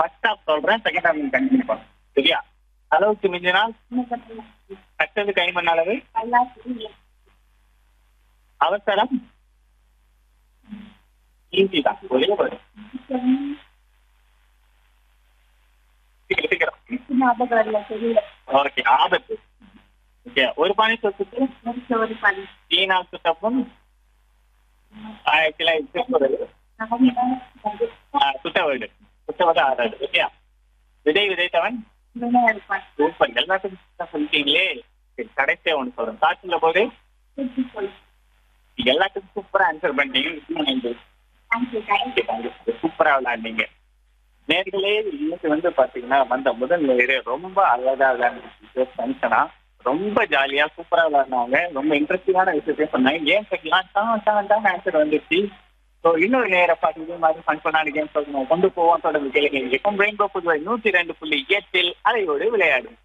first half சொல்றேன் second half நீங்க continue பண்ணும் சரியா அளவுக்கு மிஞ்சினால் கட்டது கைமண் அளவு அவசரம் ஈஸி தான் ஒரே ஒரு சீக்கிரம் சீக்கிரம் ஓகே ஆபத்து ஓகே ஒரு பானை சொத்துக்கு சீனா சுத்தப்பும் ஆயிரத்தி தொள்ளாயிரத்தி சுத்த வீடு சுத்த வீடு ஆறாது ஓகேயா விதை விதைத்தவன் சூப்பர் எல்லாத்துக்கும் சொல்லிட்டீங்களே சரி, கடைசியா ஒன்று சொல்றேன் காற்றுல போது எல்லாத்துக்கும் சூப்பரா ஆன்சர் பண்ணிட்டீங்க சூப்பரா விளையாண்டீங்க நேர்களே இன்னைக்கு வந்து பாத்தீங்கன்னா வந்த முதல் நேரு ரொம்ப அழகா விளையாண்டு ஃபங்க்ஷனா ரொம்ப ஜாலியா சூப்பரா விளையாடினாங்க ரொம்ப இன்ட்ரெஸ்டிங்கான விஷயத்தையும் சொன்னாங்க கேம் கேட்கலாம் தான் தான் தான் ஆன்சர் வந்துச்சு ஸோ இன்னொரு நேர பார்த்து இதே மாதிரி ஃபங்க்ஷனான கேம் கொண்டு போவோம் தொடர்ந்து கேளுங்க எப்போ ரெயின்போ புதுவை நூத்தி ரெண்டு புள்ளி எட்டில் அலையோடு விளையாடும்